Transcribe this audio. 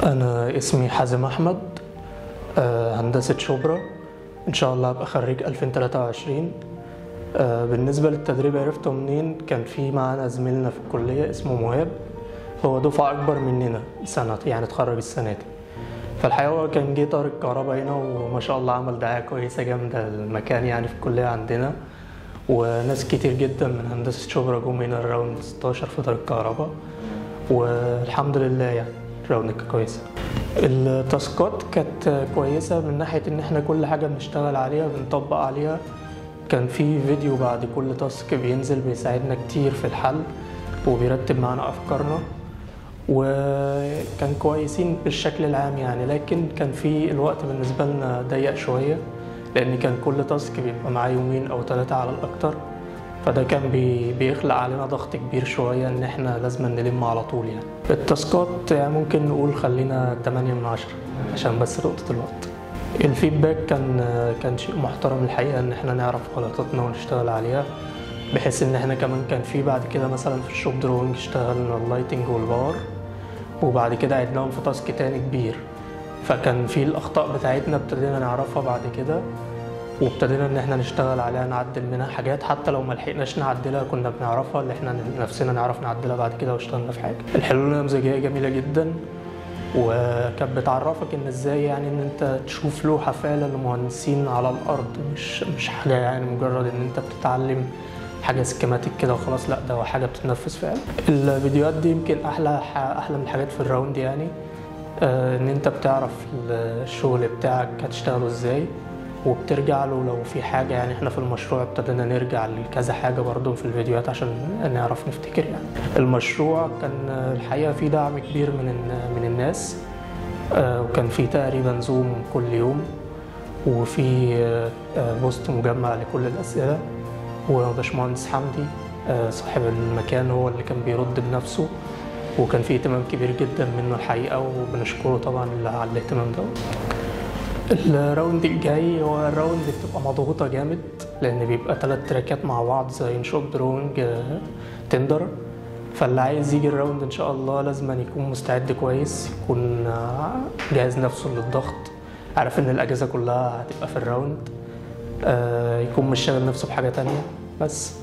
أنا اسمي حازم أحمد آه، هندسة شبرا إن شاء الله هبقى خريج 2023 آه، بالنسبة للتدريب عرفته منين كان في معانا زميلنا في الكلية اسمه مهاب هو دفعة أكبر مننا سنة يعني اتخرج السنة دي فالحقيقة هو كان جه طارق كهرباء هنا وما شاء الله عمل دعاية كويسة جامدة المكان يعني في الكلية عندنا وناس كتير جدا من هندسة شبرا جم هنا الراوند 16 في طارق كهرباء والحمد لله يعني الراوند كانت كويسة التاسكات كانت كويسة من ناحية إن إحنا كل حاجة بنشتغل عليها بنطبق عليها كان في فيديو بعد كل تاسك بينزل بيساعدنا كتير في الحل وبيرتب معانا أفكارنا وكان كويسين بالشكل العام يعني لكن كان في الوقت بالنسبة لنا ضيق شوية لأن كان كل تاسك بيبقى معاه يومين أو ثلاثة على الأكتر فده كان بي بيخلق علينا ضغط كبير شوية إن إحنا لازم نلم على طول يعني التاسكات يعني ممكن نقول خلينا 8 من 10 عشان بس نقطة الوقت الفيدباك كان كان شيء محترم الحقيقة إن إحنا نعرف غلطاتنا ونشتغل عليها بحيث إن إحنا كمان كان في بعد كده مثلا في الشوب دروينج اشتغلنا اللايتنج والباور وبعد كده عدناهم في تاسك تاني كبير فكان في الأخطاء بتاعتنا ابتدينا نعرفها بعد كده وابتدينا ان احنا نشتغل عليها نعدل منها حاجات حتى لو ما لحقناش نعدلها كنا بنعرفها اللي احنا نفسنا نعرف نعدلها بعد كده واشتغلنا في حاجه الحلول النموذجيه جميله جدا وكانت بتعرفك ان ازاي يعني ان انت تشوف لوحه فعلا لمهندسين على الارض مش مش حاجه يعني مجرد ان انت بتتعلم حاجه سكيماتيك كده وخلاص لا ده هو حاجه بتتنفذ فعلا الفيديوهات دي يمكن احلى احلى من الحاجات في الراوند يعني آه، ان انت بتعرف الشغل بتاعك هتشتغله ازاي وبترجع له لو في حاجة يعني احنا في المشروع ابتدينا نرجع لكذا حاجة برضو في الفيديوهات عشان نعرف نفتكر يعني المشروع كان الحقيقة في دعم كبير من من الناس آه، وكان في تقريبا زوم كل يوم وفي آه، بوست مجمع لكل الأسئلة وباشمهندس حمدي آه، صاحب المكان هو اللي كان بيرد بنفسه وكان في اهتمام كبير جدا منه الحقيقة وبنشكره طبعا على الاهتمام ده الراوند الجاي هو الراوند بتبقى مضغوطة جامد لأن بيبقى تلات تراكات مع بعض زي انشوب درونج آه، تندر فاللي عايز يجي الراوند إن شاء الله لازم أن يكون مستعد كويس يكون آه، جاهز نفسه للضغط عارف إن الأجازة كلها هتبقى في الراوند آه، يكون مش شاغل نفسه بحاجة تانية بس